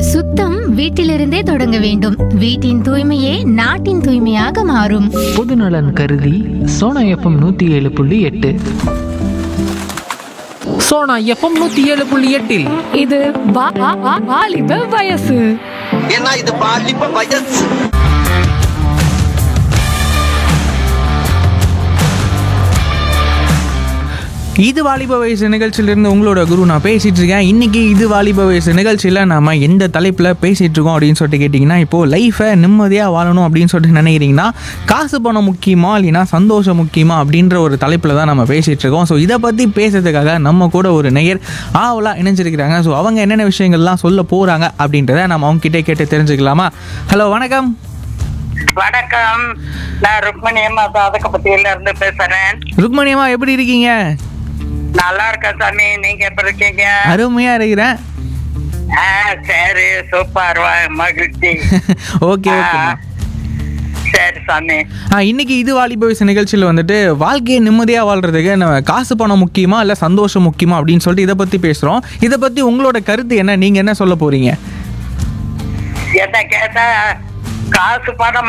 சுத்தம் வீட்டிலிருந்தே தொடங்க வேண்டும் வீட்டின் தூய்மையே நாட்டின் தூய்மையாக மாறும் பொதுநலன் கருதி சோனா எஃப்எம் நூற்றி ஏழு புள்ளி எட்டு சோனா எஃப்எம் நூற்றி ஏழு புள்ளி எட்டில் இது வா- வா- வா- வாலிப வயசு ஏன்னா இது பாலிப்ப வயசு இது வாலிப வயசு நிகழ்ச்சியிலிருந்து உங்களோட குரு நான் பேசிட்டு இருக்கேன் இன்னைக்கு இது வாலிப வயசு நிகழ்ச்சியில் நாம எந்த தலைப்பில் பேசிட்டு இருக்கோம் அப்படின்னு சொல்லிட்டு கேட்டிங்கன்னா இப்போ லைஃபை நிம்மதியாக வாழணும் அப்படின்னு சொல்லிட்டு நினைக்கிறீங்கன்னா காசு பணம் முக்கியமா இல்லைன்னா சந்தோஷம் முக்கியமா அப்படின்ற ஒரு தலைப்பில் தான் நம்ம பேசிட்டு இருக்கோம் ஸோ இதை பற்றி பேசுறதுக்காக நம்ம கூட ஒரு நேயர் ஆவலாக இணைஞ்சிருக்கிறாங்க ஸோ அவங்க என்னென்ன விஷயங்கள்லாம் சொல்ல போகிறாங்க அப்படின்றத நம்ம அவங்க கிட்டே கேட்டு தெரிஞ்சுக்கலாமா ஹலோ வணக்கம் வணக்கம் நான் ருக்மணி அம்மா சாதகப்பட்டியில இருந்து பேசுறேன் ருக்மணியம்மா எப்படி இருக்கீங்க நல்லா இருக்கேன் சாமி நீங்க எப்படி இருக்கீங்க அருமையாக இருக்கிறேன் ஆ, சரி சூப்பர் வா, மகிழ்ச்சி ஓகே ஆ, ஓகே சரி சாமி ஆ இன்னைக்கு இது வாலிப வயசு நிகழ்ச்சியில் வந்துட்டு வாழ்க்கையை நிம்மதியாக வாழ்றதுக்கு நம்ம காசு பணம் முக்கியமா இல்லை சந்தோஷம் முக்கியமா அப்படின்னு சொல்லிட்டு இதை பற்றி பேசுகிறோம் இதை பற்றி உங்களோட கருத்து என்ன நீங்கள் என்ன சொல்ல போகிறீங்க என்ன கேட்டா காசு பணம்